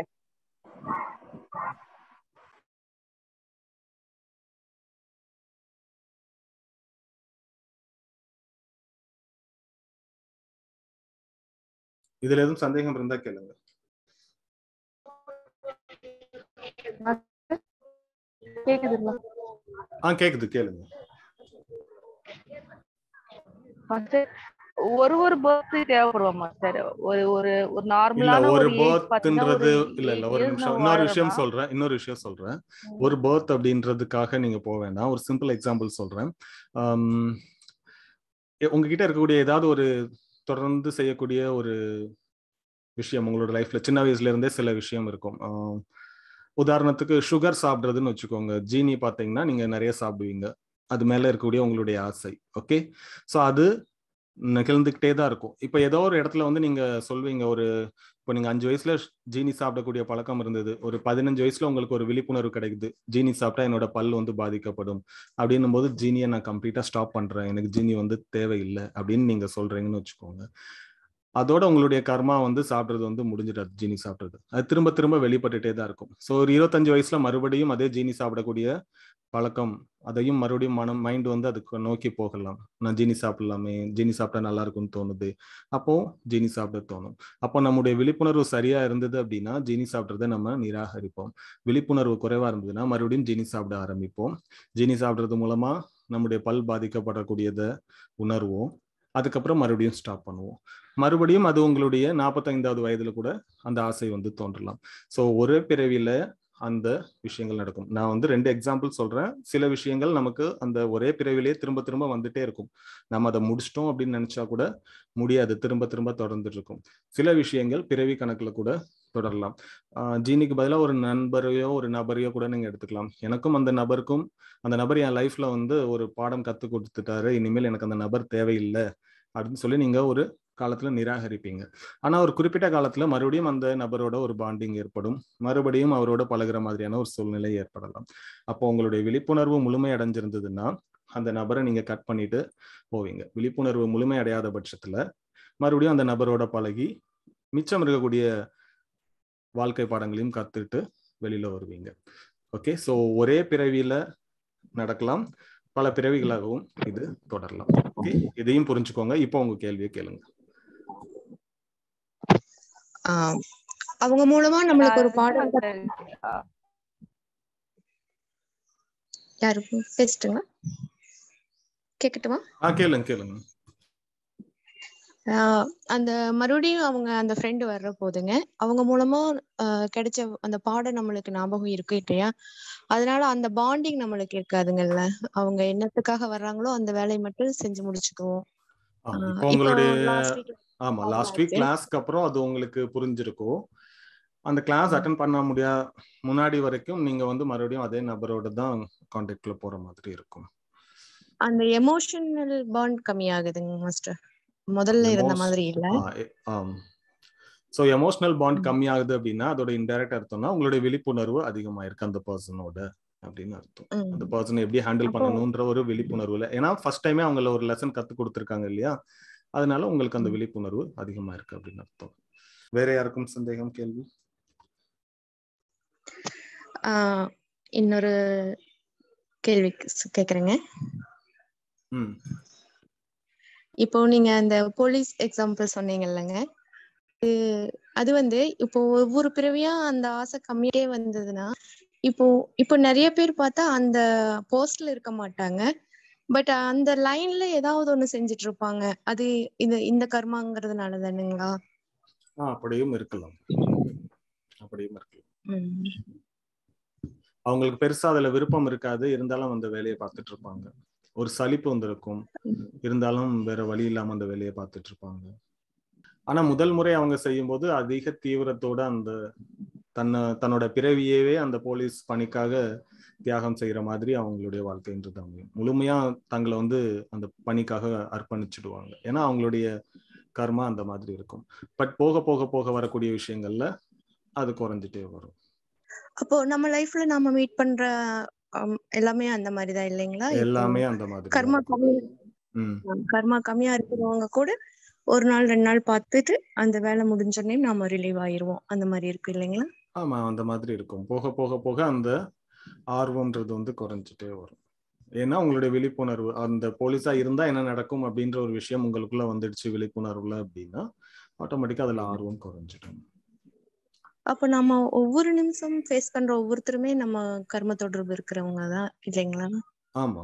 இதுல எதுவும் சந்தேகம் இருந்தா கேளுங்க கேக்குதுங்களா ஆ கேக்குது கேளுங்க மாஸ்டர் ஒரு ஒரு பர்த் தேவைப்படுவோம் மாஸ்டர் ஒரு ஒரு ஒரு இல்ல நார்மலான ஒரு ஒரு ஏஜ் பாத்தீங்கன்னா பேர்த்ன்றது ஒரு இல்ல இல்ல ஒரு years நிமிஷம் நம்ம இன்னொரு விஷயம் வாழ்றோம்னா, சொல்றேன் இன்னொரு விஷயம் சொல்றேன் ஒரு பேர்த் அப்படின்றதுக்காக நீங்க போக வேண்டாம் ஒரு சிம்பிள் எக்ஸாம்பிள் சொல்றேன் ஆம், எ- உங்ககிட்ட இருக்கக்கூடிய ஏதாவது ஒரு தொடர்ந்து செய்யக்கூடிய ஒரு விஷயம் உங்களோட லைஃப்ல சின்ன வயசுல இருந்தே சில விஷயம் இருக்கும் ஆம், உதாரணத்துக்கு சுகர் சாப்பிடுறதுன்னு வச்சுக்கோங்க ஜீனி பாத்தீங்கன்னா நீங்க நிறைய சாப்பிடுவீங்க அது மேல இருக்கக்கூடிய உங்களுடைய ஆசை ஓகே ஸோ அது நிகழ்ந்துக்கிட்டே தான் இருக்கும் இப்போ ஏதோ ஒரு இடத்துல வந்து நீங்க சொல்வீங்க ஒரு இப்போ நீங்க அஞ்சு வயசுல ஜீனி சாப்பிடக்கூடிய பழக்கம் இருந்தது ஒரு பதினஞ்சு வயசுல உங்களுக்கு ஒரு விழிப்புணர்வு கிடைக்குது ஜீனி சாப்பிட்டா என்னோட பல் வந்து பாதிக்கப்படும் அப்படின்னும் போது ஜீனியை நான் கம்ப்ளீட்டா ஸ்டாப் பண்றேன் எனக்கு ஜீனி வந்து தேவையில்லை அப்படின்னு நீங்க சொல்றீங்கன்னு வச்சுக்கோங்க அதோட உங்களுடைய கர்மா வந்து சாப்பிட்றது வந்து முடிஞ்சிடாது ஜீனி சாப்பிட்றது அது திரும்ப திரும்ப வெளிப்பட்டுட்டே தான் இருக்கும் ஸோ ஒரு இருபத்தஞ்சு வயசுல மறுபடியும் அதே ஜீனி சாப்பிடக்கூடிய பழக்கம் அதையும் மறுபடியும் மனம் மைண்ட் வந்து அதுக்கு நோக்கி போகலாம் நான் ஜீனி சாப்பிடலாமே ஜீனி சாப்பிட்டா நல்லா இருக்கும்னு தோணுது அப்போ ஜீனி சாப்பிட தோணும் அப்போ நம்முடைய விழிப்புணர்வு சரியா இருந்தது அப்படின்னா ஜீனி சாப்பிட்றத நம்ம நிராகரிப்போம் விழிப்புணர்வு குறைவா இருந்ததுன்னா மறுபடியும் ஜீனி சாப்பிட ஆரம்பிப்போம் ஜீனி சாப்பிட்றது மூலமா நம்முடைய பல் பாதிக்கப்படக்கூடியதை உணர்வோம் அதுக்கப்புறம் மறுபடியும் ஸ்டாப் பண்ணுவோம் மறுபடியும் அது உங்களுடைய நாற்பத்தைந்தாவது வயதுல கூட அந்த ஆசை வந்து தோன்றலாம் ஸோ ஒரே பிறவியில அந்த விஷயங்கள் நடக்கும் நான் வந்து ரெண்டு எக்ஸாம்பிள் சொல்றேன் சில விஷயங்கள் நமக்கு அந்த ஒரே பிறவிலேயே திரும்ப திரும்ப வந்துட்டே இருக்கும் நம்ம அதை முடிச்சிட்டோம் அப்படின்னு நினைச்சா கூட முடியாது திரும்ப திரும்ப தொடர்ந்துட்டு இருக்கும் சில விஷயங்கள் பிறவி கணக்குல கூட தொடரலாம் ஆஹ் ஜீனிக்கு பதிலாக ஒரு நண்பரையோ ஒரு நபரையோ கூட நீங்க எடுத்துக்கலாம் எனக்கும் அந்த நபருக்கும் அந்த நபர் என் லைஃப்ல வந்து ஒரு பாடம் கத்து கொடுத்துட்டாரு இனிமேல் எனக்கு அந்த நபர் தேவையில்லை அப்படின்னு சொல்லி நீங்க ஒரு காலத்துல நிராகரிப்பீங்க ஆனா ஒரு குறிப்பிட்ட காலத்துல மறுபடியும் அந்த நபரோட ஒரு பாண்டிங் ஏற்படும் மறுபடியும் அவரோட பழகுற மாதிரியான ஒரு சூழ்நிலை ஏற்படலாம் அப்போ உங்களுடைய விழிப்புணர்வு முழுமை அடைஞ்சிருந்ததுன்னா அந்த நபரை நீங்க கட் பண்ணிட்டு போவீங்க விழிப்புணர்வு முழுமை அடையாத பட்சத்துல மறுபடியும் அந்த நபரோட பழகி மிச்சம் இருக்கக்கூடிய வாழ்க்கை பாடங்களையும் கத்துட்டு வெளியில வருவீங்க ஓகே ஸோ ஒரே பிறவியில நடக்கலாம் பல பிறவிகளாகவும் இது தொடரலாம் ஓகே இதையும் புரிஞ்சுக்கோங்க இப்போ உங்க கேள்வியை கேளுங்க ஆஹ் அவங்க மூலமா நம்மளுக்கு ஒரு அது பாடம் master, ஆ, யாருக்கு பேசிட்டுங்க கேக்கட்டுமா ஆ கேளுங்க கேளுங்க ஆஹ் அந்த மறுபடியும் அவங்க அந்த ஃப்ரெண்டு வர்ற போதுங்க அவங்க மூலமா ஆஹ் கிடைச்ச அந்த பாடம் நம்மளுக்கு ஞாபகம் இருக்கு இல்லையா அதனால அந்த பாண்டிங் நம்மளுக்கு இருக்காதுங்கல்ல அவங்க என்னத்துக்காக வர்றாங்களோ அந்த வேலையை மட்டும் செஞ்சு முடிச்சுக்குவோம் ஆ, ஆஹ் இப்போ இப்போ உங்களுடைய last week ஆமா ஆமா, லாஸ்ட் வீக் ஆச்சு. கிளாஸ்க்கு அப்புறம் அது உங்களுக்கு புரிஞ்சிருக்கும் அந்த கிளாஸ் அட்டன் பண்ண முடியா முன்னாடி வரைக்கும் நீங்க வந்து மறுபடியும் அதே நபரோட தான் கான்டாக்ட்ல போற மாதிரி இருக்கும் அந்த எமோஷனல் பாண்ட் கம்மியாகுதுங்க மாஸ்டர் முதல்ல இருந்த Emotion- மாதிரி இல்ல ஆ, எ- ஆம் ஸோ எமோஷனல் பாண்ட் ம். கம்மியாகுது அப்படின்னா அதோட இன்டைரக்ட் அர்த்தம்னா உங்களுடைய விழிப்புணர்வு அதிகமாயிருக்கு அந்த பர்சனோட அப்படின்னு அர்த்தம் ம். அந்த பர்சனை எப்படி ஹேண்டில் அப்போ- பண்ணணும்ன்ற ஒரு விழிப்புணர்வுல ஏன்னா ஃபர்ஸ்ட் டைமே அவங்கள ஒரு லெசன் கத்து கொடுத்துருக்காங்க இல்லையா அதனால உங்களுக்கு அந்த ம். விழிப்புணர்வு அதிகமா இருக்கு அப்படின்னு அர்த்தம் வேற யாருக்கும் சந்தேகம் கேள்வி ஆஹ் இன்னொரு கேள்வி ஸ்- கேக்குறேங்க ம் இப்போ நீங்க அந்த போலீஸ் எக்ஸாம்பிள் சொன்னீங்கல்லங்க அது அது வந்து இப்போ ஒவ்வொரு பிறவியா அந்த ஆசை கம்மியே வந்ததுன்னா இப்போ இப்போ நிறைய பேர் பார்த்தா அந்த போஸ்ட்ல இருக்க மாட்டாங்க பட் அந்த லைன்ல ஏதாவது ஒண்ணு செஞ்சுட்டு இருப்பாங்க அது இந்த இந்த கர்மாங்கிறதுனால தானுங்களா ஆ அப்படியும் இருக்கலாம் அப்படியும் இருக்கலாம் ம். அவங்களுக்கு பெருசா அதுல விருப்பம் இருக்காது இருந்தாலும் அந்த வேலையை பார்த்துட்டு இருப்பாங்க ஒரு சலிப்பு வந்திருக்கும் இருந்தாலும் வேற வழி இல்லாம அந்த வேலையை பார்த்துட்டு இருப்பாங்க ஆனா முதல் முறை அவங்க செய்யும்போது அதிக தீவிரத்தோட அந்த தன்னை தன்னோட பிறவியவே அந்த போலீஸ் பணிக்காக தியாகம் செய்யற மாதிரி அவங்களுடைய வாழ்க்கைன்றது அமையும் முழுமையா தங்களை வந்து அந்த பணிக்காக அர்ப்பணிச்சிடுவாங்க ஏன்னா அவங்களுடைய கர்மா அந்த மாதிரி இருக்கும் பட் போக போக போக வரக்கூடிய விஷயங்கள்ல அது குறைஞ்சிட்டே வரும் அப்போ நம்ம லைஃப்ல நாம மீட் பண்ற um, எல்லாமே அந்த மாதிரிதான் இல்லைங்களா இப்போ எல்லாமே அந்த மாதிரி கர்மா கம்மி ம் கர்மா கம்மியா இருக்கிறவங்க கூட ஒரு நாள் ரெண்டு நாள் பார்த்துட்டு அந்த வேலை முடிஞ்சோடனே நாம ரிலீவ் ஆயிருவோம் அந்த மாதிரி இருக்கு இல்லைங்களா ஆமா அந்த மாதிரி இருக்கும் போக போக போக அந்த ஆர்வம்ன்றது வந்து குறைஞ்சிட்டே வரும் ஏன்னா உங்களுடைய விழிப்புணர்வு அந்த போலீஸா இருந்தா என்ன நடக்கும் அப்படின்ற ஒரு விஷயம் உங்களுக்குள்ள வந்துடுச்சு விழிப்புணர்வுல அப்படின்னா ஆட்டோமேட்டிக்கா அதுல ஆர்வம் குறைஞ்சிடும் அப்ப நம்ம ஒவ்வொரு நிமிஷம் ஃபேஸ் பண்ற ஒவ்வொருத்தருமே நம்ம கர்ம தொடர்பு இருக்கிறவங்க தான் இல்லைங்களா ஆமா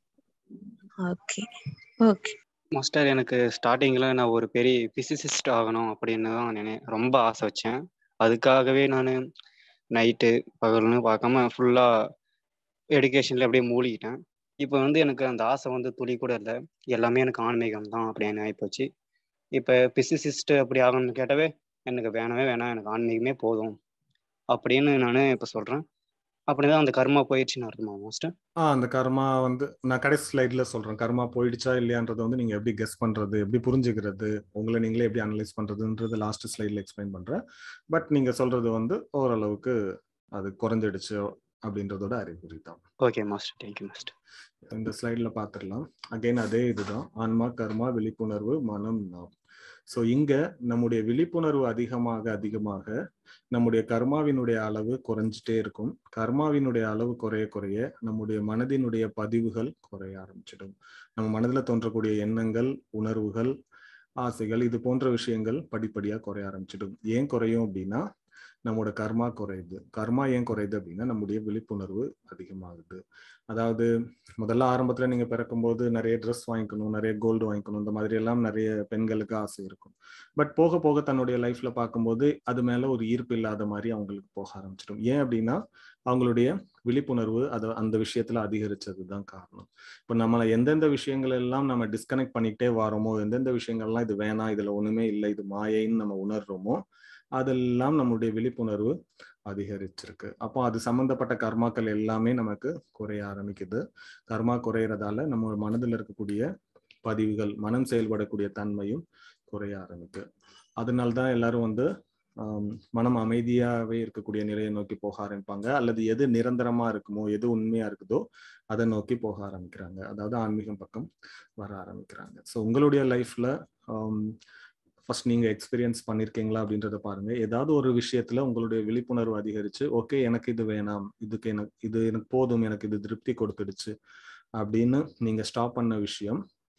ஓகே ஓகே மாஸ்டர் எனக்கு ஸ்டார்டிங்கில் நான் ஒரு பெரிய பிசிசிஸ்ட் ஆகணும் அப்படின்னு தான் நினை ரொம்ப ஆசை வச்சேன் அதுக்காகவே நான் நைட்டு பகல்னு பார்க்காம ஃபுல்லாக எடுகேஷனில் அப்படியே மூழ்கிட்டேன் இப்போ வந்து எனக்கு அந்த ஆசை வந்து துளி கூட இல்லை எல்லாமே எனக்கு ஆன்மீகம் தான் அப்படின்னு ஆகிப்போச்சு இப்போ பிசிசிஸ்ட் அப்படி ஆகணும்னு கேட்டவே எனக்கு வேணவே வேணாம் எனக்கு ஆன்மீகமே போதும் அப்படின்னு நான் இப்போ சொல்கிறேன் அப்படிதான் அந்த கர்மா போயிடுச்சுன்னு அர்த்தமா மாஸ்டர் ஆ அந்த கர்மா வந்து நான் கடைசி ஸ்லைட்ல சொல்றேன் கர்மா போயிடுச்சா இல்லையான்றதை வந்து நீங்க எப்படி கெஸ் பண்றது எப்படி புரிஞ்சுக்கிறது உங்களை நீங்களே எப்படி அனலைஸ் பண்றதுன்றது லாஸ்ட் ஸ்லைட்ல எக்ஸ்பிளைன் பண்றேன் பட் நீங்க சொல்றது வந்து ஓரளவுக்கு அது குறைஞ்சிடுச்சு அப்படின்றதோட அறிகுறி தான் ஓகே மாஸ்டர் தேங்க்யூ மாஸ்டர் இந்த ஸ்லைட்ல பார்த்துடலாம் அகைன் அதே இதுதான் ஆன்மா கர்மா விழிப்புணர்வு மனம் நாம் ஸோ இங்க நம்முடைய விழிப்புணர்வு அதிகமாக அதிகமாக நம்முடைய கர்மாவினுடைய அளவு குறைஞ்சிட்டே இருக்கும் கர்மாவினுடைய அளவு குறைய குறைய நம்முடைய மனதினுடைய பதிவுகள் குறைய ஆரம்பிச்சிடும் நம்ம மனதில் தோன்றக்கூடிய எண்ணங்கள் உணர்வுகள் ஆசைகள் இது போன்ற விஷயங்கள் படிப்படியா குறைய ஆரம்பிச்சிடும் ஏன் குறையும் அப்படின்னா நம்மளோட கர்மா குறையுது கர்மா ஏன் குறையுது அப்படின்னா நம்முடைய விழிப்புணர்வு அதிகமாகுது அதாவது முதல்ல ஆரம்பத்துல நீங்க பிறக்கும்போது நிறைய ட்ரெஸ் வாங்கிக்கணும் நிறைய கோல்டு வாங்கிக்கணும் இந்த மாதிரி எல்லாம் நிறைய பெண்களுக்கு ஆசை இருக்கும் பட் போக போக தன்னுடைய லைஃப்ல பார்க்கும்போது அது மேல ஒரு ஈர்ப்பு இல்லாத மாதிரி அவங்களுக்கு போக ஆரம்பிச்சிடும் ஏன் அப்படின்னா அவங்களுடைய விழிப்புணர்வு அதை அந்த விஷயத்துல அதிகரிச்சது தான் காரணம் இப்போ நம்மளை எந்தெந்த விஷயங்கள் எல்லாம் நம்ம டிஸ்கனெக்ட் பண்ணிக்கிட்டே வரோமோ எந்தெந்த விஷயங்கள்லாம் இது வேணாம் இதுல ஒண்ணுமே இல்லை இது மாயைன்னு நம்ம உணர்றோமோ அதெல்லாம் நம்மளுடைய விழிப்புணர்வு அதிகரிச்சிருக்கு அப்போ அது சம்பந்தப்பட்ட கர்மாக்கள் எல்லாமே நமக்கு குறைய ஆரம்பிக்குது கர்மா குறையறதால நம்ம மனதில் இருக்கக்கூடிய பதிவுகள் மனம் செயல்படக்கூடிய தன்மையும் குறைய ஆரம்பிக்கு அதனால தான் எல்லாரும் வந்து மனம் அமைதியாவே இருக்கக்கூடிய நிலையை நோக்கி போக ஆரம்பிப்பாங்க அல்லது எது நிரந்தரமா இருக்குமோ எது உண்மையா இருக்குதோ அதை நோக்கி போக ஆரம்பிக்கிறாங்க அதாவது ஆன்மீகம் பக்கம் வர ஆரம்பிக்கிறாங்க ஸோ உங்களுடைய லைஃப்ல ஃபர்ஸ்ட் நீங்க எக்ஸ்பீரியன்ஸ் பண்ணிருக்கீங்களா அப்படின்றத பாருங்க ஏதாவது ஒரு விஷயத்துல உங்களுடைய விழிப்புணர்வு அதிகரிச்சு ஓகே எனக்கு இது வேணாம் இதுக்கு எனக்கு இது எனக்கு போதும் எனக்கு இது திருப்தி கொடுத்துடுச்சு அப்படின்னு நீங்க ஸ்டாப் பண்ண விஷயம்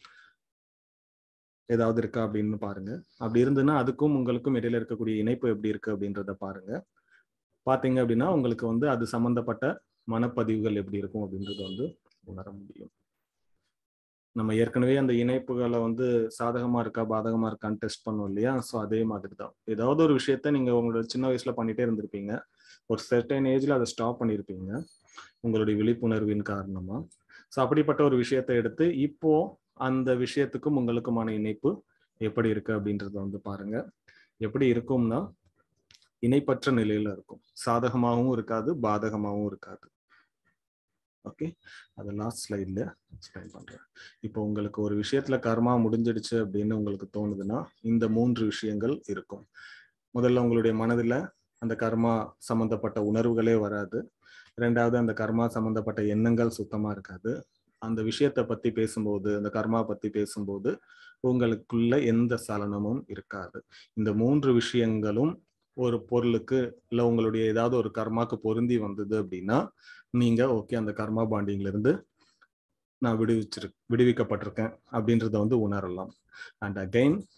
ஏதாவது இருக்கா அப்படின்னு பாருங்க அப்படி இருந்ததுன்னா அதுக்கும் உங்களுக்கும் இடையில இருக்கக்கூடிய இணைப்பு எப்படி இருக்கு அப்படின்றத பாருங்க பாத்தீங்க அப்படின்னா உங்களுக்கு வந்து அது சம்பந்தப்பட்ட மனப்பதிவுகள் எப்படி இருக்கும் அப்படின்றத வந்து உணர முடியும் நம்ம ஏற்கனவே அந்த இணைப்புகளை வந்து சாதகமா இருக்கா பாதகமா இருக்கான்னு டெஸ்ட் பண்ணோம் இல்லையா ஸோ அதே மாதிரி தான் ஏதாவது ஒரு விஷயத்த நீங்க உங்களோட சின்ன வயசுல பண்ணிட்டே இருந்திருப்பீங்க ஒரு செர்டைன் ஏஜ்ல அதை ஸ்டாப் பண்ணியிருப்பீங்க உங்களுடைய விழிப்புணர்வின் காரணமா ஸோ அப்படிப்பட்ட ஒரு விஷயத்த எடுத்து இப்போ அந்த விஷயத்துக்கும் உங்களுக்குமான இணைப்பு எப்படி இருக்கு அப்படின்றத வந்து பாருங்க எப்படி இருக்கும்னா இணைப்பற்ற நிலையில இருக்கும் சாதகமாகவும் இருக்காது பாதகமாகவும் இருக்காது ஓகே அது லாஸ்ட் ஸ்லைட்ல எக்ஸ்பிளைன் பண்றேன் இப்போ உங்களுக்கு ஒரு விஷயத்துல கர்மா முடிஞ்சிடுச்சு அப்படின்னு உங்களுக்கு தோணுதுன்னா இந்த மூன்று விஷயங்கள் இருக்கும் முதல்ல உங்களுடைய மனதுல அந்த கர்மா சம்பந்தப்பட்ட உணர்வுகளே வராது ரெண்டாவது அந்த கர்மா சம்பந்தப்பட்ட எண்ணங்கள் சுத்தமா இருக்காது அந்த விஷயத்தை பத்தி பேசும்போது அந்த கர்மா பத்தி பேசும்போது உங்களுக்குள்ள எந்த சலனமும் இருக்காது இந்த மூன்று விஷயங்களும் ஒரு பொருளுக்கு இல்ல உங்களுடைய ஏதாவது ஒரு கர்மாக்கு பொருந்தி வந்தது அப்படின்னா நீங்க ஓகே அந்த கர்மா பாண்டிங்ல இருந்து நான் விடுவிச்சிரு விடுவிக்கப்பட்டிருக்கேன் அப்படின்றத வந்து உணரலாம் அண்ட் அகைன்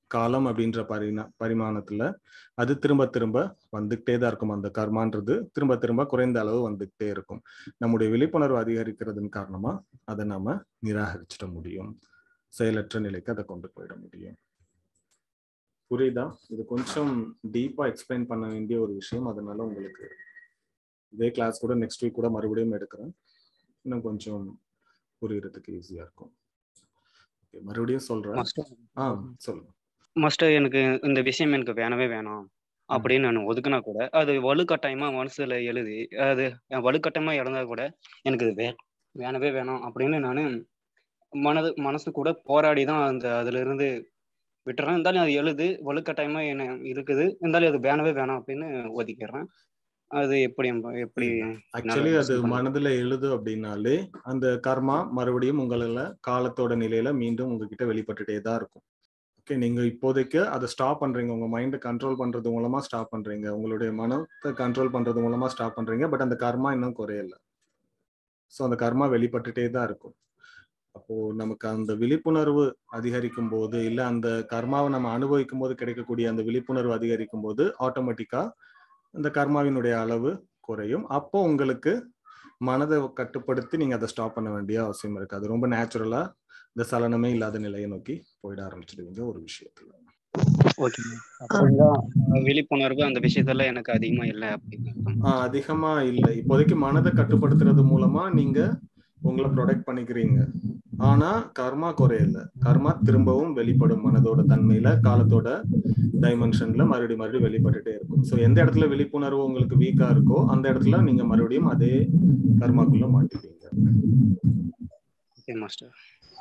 காலம் அப்படின்ற பரிணா பரிமாணத்துல அது திரும்ப திரும்ப வந்துகிட்டே தான் இருக்கும் அந்த கர்மான்றது திரும்ப திரும்ப குறைந்த அளவு வந்துகிட்டே இருக்கும் நம்முடைய விழிப்புணர்வு அதிகரிக்கிறதன் காரணமா அதை நாம நிராகரிச்சிட முடியும் செயலற்ற நிலைக்கு அதை கொண்டு போயிட முடியும் புரியுதா இது கொஞ்சம் டீப்பா எக்ஸ்பிளைன் பண்ண வேண்டிய ஒரு விஷயம் அதனால உங்களுக்கு இதே கிளாஸ் கூட நெக்ஸ்ட் வீக் கூட மறுபடியும் எடுக்கிறேன் இன்னும் கொஞ்சம் புரியறதுக்கு ஈஸியா இருக்கும் Okay, மறுபடியும் சொல்றேன் மாஸ்டர் ஆ சொல்லுங்க மாஸ்டர் எனக்கு இந்த விஷயம் எனக்கு வேணவே வேணாம் அப்படின்னு நான் ஒதுக்குனா கூட அது வலுக்கட்டாயமா மனசுல எழுதி அது என் வலுக்கட்டாயமா இழந்தா கூட எனக்கு இது வே வேணவே வேணாம் அப்படின்னு நான் மனது மனசு கூட போராடி தான் அந்த அதுல இருந்து விட்டுறேன் இருந்தாலும் அது எழுது வலுக்கட்டாயமா என்ன இருக்குது இருந்தாலும் அது வேணவே வேணாம் அப்படின்னு ஒதுக்கிடுறேன் அது எப்படி எப்படி ஆக்சுவலி அது மனதுல எழுது அப்படின்னாலே அந்த கர்மா மறுபடியும் உங்களால காலத்தோட நிலையில மீண்டும் உங்ககிட்ட வெளிப்பட்டுட்டே தான் இருக்கும் ஓகே நீங்க இப்போதைக்கு அதை ஸ்டாப் பண்றீங்க உங்க மைண்டை கண்ட்ரோல் பண்றது மூலமா ஸ்டாப் பண்றீங்க உங்களுடைய மனத்தை கண்ட்ரோல் பண்றது மூலமா ஸ்டாப் பண்றீங்க பட் அந்த கர்மா இன்னும் குறையல ஸோ அந்த கர்மா வெளிப்பட்டுட்டே தான் இருக்கும் அப்போ நமக்கு அந்த விழிப்புணர்வு அதிகரிக்கும் போது இல்ல அந்த கர்மாவை நம்ம அனுபவிக்கும் போது கிடைக்கக்கூடிய அந்த விழிப்புணர்வு அதிகரிக்கும் போது ஆட்டோமேட்டிக்கா அந்த கர்மாவினுடைய அளவு குறையும் அப்போ உங்களுக்கு மனதை கட்டுப்படுத்தி நீங்க அதை ஸ்டாப் பண்ண வேண்டிய அவசியம் இருக்கு அது ரொம்ப நேச்சுரலா இந்த சலனமே இல்லாத நிலையை நோக்கி போயிட ஆரம்பிச்சிடுவீங்க ஒரு விஷயத்துல ஓகே அப்படிதான் விழிப்புணர்வு அந்த விஷயத்துல எனக்கு அதிகமா இல்லை அப்படின்னு ஆஹ் அதிகமா இல்லை இப்போதைக்கு மனதை கட்டுப்படுத்துறது மூலமா நீங்க உங்களை ப்ரொடெக்ட் பண்ணிக்கிறீங்க ஆனா கர்மா குறையல கர்மா திரும்பவும் வெளிப்படும் மனதோட தன்மையில காலத்தோட டைமென்ஷன்ல மறுபடியும் மறுபடியும் வெளிப்பட்டுட்டே இருக்கும் ஸோ எந்த இடத்துல விழிப்புணர்வு உங்களுக்கு வீக்கா இருக்கோ அந்த இடத்துல நீங்க மறுபடியும் அதே கர்மாக்குள்ள மாட்டிப்பீங்க ஓகே மாஸ்டர்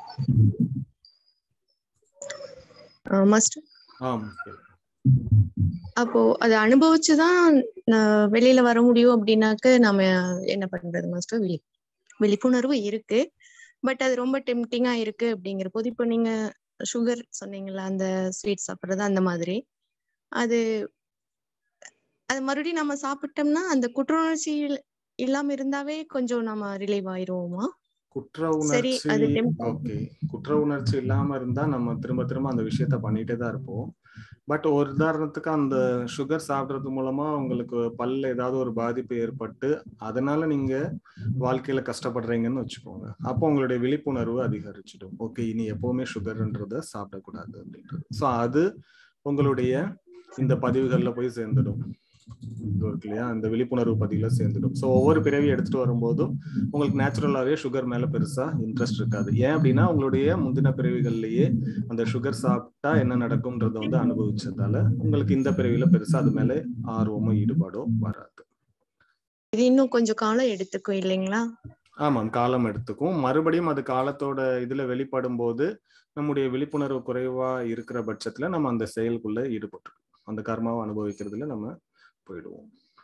மாஸ்டர் ஆம் அப்போ அதை அனுபவிச்சுதான் நான் வெளியில வர முடியும் அப்படின்னாக்க நாம என்ன பண்றது மாஸ்டர் விழி விழிப்புணர்வு இருக்கு பட் அது ரொம்ப டெம்டிங்கா இருக்கு அப்படிங்கிற போது இப்போ நீங்க சுகர் சொன்னீங்கல்ல அந்த ஸ்வீட் சாப்பிடுறது அந்த மாதிரி அது அது மறுபடியும் நம்ம சாப்பிட்டோம்னா அந்த குற்றுணர்ச்சி இல்லாம இருந்தாவே கொஞ்சம் நம்ம ரிலீவ் ஆயிருவோமா குற்ற சரி, உணர்ச்சி அது temp- ஓகே குற்ற உணர்ச்சி இல்லாம இருந்தா நம்ம திரும்ப திரும்ப அந்த விஷயத்த பண்ணிட்டே தான் இருப்போம் பட் ஒரு உதாரணத்துக்கு அந்த சுகர் சாப்பிடுறது மூலமா உங்களுக்கு பல்ல ஏதாவது ஒரு பாதிப்பு ஏற்பட்டு அதனால நீங்க வாழ்க்கையில கஷ்டப்படுறீங்கன்னு வச்சுக்கோங்க அப்போ உங்களுடைய விழிப்புணர்வு அதிகரிச்சிடும் ஓகே இனி எப்பவுமே சுகர்ன்றத சாப்பிடக்கூடாது அப்படின்றது ஸோ அது உங்களுடைய இந்த பதிவுகள்ல போய் சேர்ந்துடும் இது இருக்கு இல்லையா இந்த விழிப்புணர்வு பதிவுல சேர்ந்துடும் ஸோ ஒவ்வொரு பிறவி எடுத்துட்டு வரும்போதும் உங்களுக்கு நேச்சுரலாவே சுகர் மேல பெருசா இன்ட்ரெஸ்ட் இருக்காது ஏன் அப்படின்னா உங்களுடைய முந்தின பிறவிகள்லயே அந்த சுகர் சாப்பிட்டா என்ன நடக்கும்ன்றத வந்து அனுபவிச்சதால உங்களுக்கு இந்த பிறவியில பெருசா அது மேல ஆர்வமோ ஈடுபாடோ வராது இது இன்னும் கொஞ்சம் காலம் எடுத்துக்கும் இல்லைங்களா ஆமாம் காலம் எடுத்துக்கும் மறுபடியும் அது காலத்தோட இதுல வெளிப்படும் போது நம்முடைய விழிப்புணர்வு குறைவா இருக்கிற பட்சத்துல நம்ம அந்த செயலுக்குள்ள ஈடுபட்டு அந்த கர்மாவை அனுபவிக்கிறதுல நம்ம போயிடுவோம்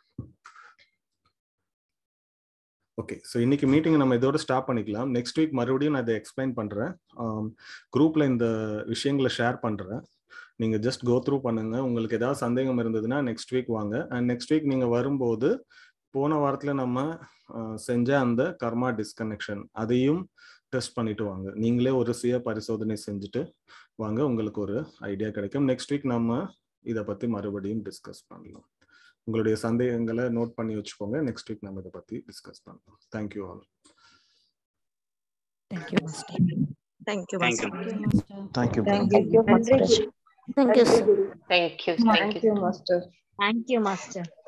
ஓகே ஸோ இன்னைக்கு மீட்டிங் நம்ம இதோட ஸ்டாப் பண்ணிக்கலாம் நெக்ஸ்ட் வீக் மறுபடியும் நான் இதை எக்ஸ்பிளைன் பண்றேன் குரூப்ல இந்த விஷயங்களை ஷேர் பண்றேன் நீங்க ஜஸ்ட் கோ த்ரூ பண்ணுங்க உங்களுக்கு ஏதாவது சந்தேகம் இருந்ததுன்னா நெக்ஸ்ட் வீக் வாங்க அண்ட் நெக்ஸ்ட் வீக் நீங்க வரும்போது போன வாரத்துல நம்ம அஹ், செஞ்ச அந்த கர்மா டிஸ்கனெக்ஷன் அதையும் டெஸ்ட் பண்ணிட்டு வாங்க நீங்களே ஒரு சுய பரிசோதனை செஞ்சுட்டு வாங்க உங்களுக்கு ஒரு ஐடியா கிடைக்கும் நெக்ஸ்ட் வீக் நம்ம இதை பத்தி மறுபடியும் டிஸ்கஸ் பண்ணலாம் உங்களுடைய சந்தேகங்களை நோட் பண்ணி வச்சுக்கோங்க நெக்ஸ்ட் வீக் நம்ம இதை பத்தி டிஸ்கஸ் பண்ணலாம் thank you all thank you master thank you Thank you. Thank you Thank you, Master. Thank you. Thank you. Thank you, Master. Thank you, Master.